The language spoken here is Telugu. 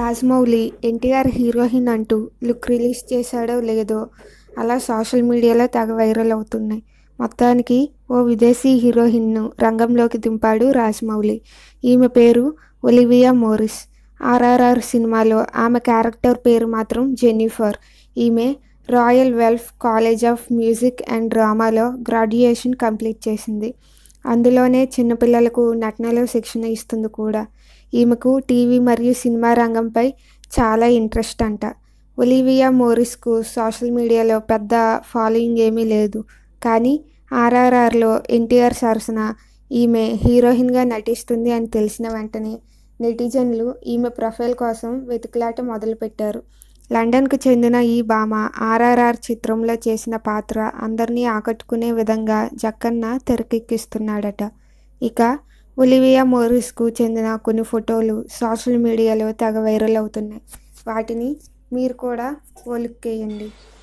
రాజమౌళి ఎన్టీఆర్ హీరోయిన్ అంటూ లుక్ రిలీజ్ చేశాడో లేదో అలా సోషల్ మీడియాలో తెగ వైరల్ అవుతున్నాయి మొత్తానికి ఓ విదేశీ హీరోయిన్ను రంగంలోకి దింపాడు రాజమౌళి ఈమె పేరు ఒలివియా మోరిస్ ఆర్ఆర్ఆర్ సినిమాలో ఆమె క్యారెక్టర్ పేరు మాత్రం జెన్నిఫర్ ఈమె Royal Welsh College of Music and డ్రామాలో గ్రాడ్యుయేషన్ కంప్లీట్ చేసింది అందులోనే చిన్నపిల్లలకు నటనలో శిక్షణ ఇస్తుంది కూడా ఈమెకు టీవీ మరియు సినిమా రంగంపై చాలా ఇంట్రెస్ట్ అంట ఒలివియా మోరిస్కు సోషల్ మీడియాలో పెద్ద ఫాలోయింగ్ ఏమీ లేదు కానీ ఆర్ఆర్ఆర్లో ఎన్టీఆర్ సరసన ఈమె హీరోయిన్గా నటిస్తుంది అని తెలిసిన వెంటనే నెటిజన్లు ఈమె ప్రొఫైల్ కోసం వెతుకులాట మొదలుపెట్టారు లండన్కు చెందిన ఈ భామ ఆర్ఆర్ఆర్ చిత్రంలో చేసిన పాత్ర అందరినీ ఆకట్టుకునే విధంగా జక్కన్న తెరకెక్కిస్తున్నాడట ఇక ఒలివియా మోరిస్కు చెందిన కొన్ని ఫోటోలు సోషల్ మీడియాలో తెగ వైరల్ అవుతున్నాయి వాటిని మీరు కూడా ఓ లుక్ వేయండి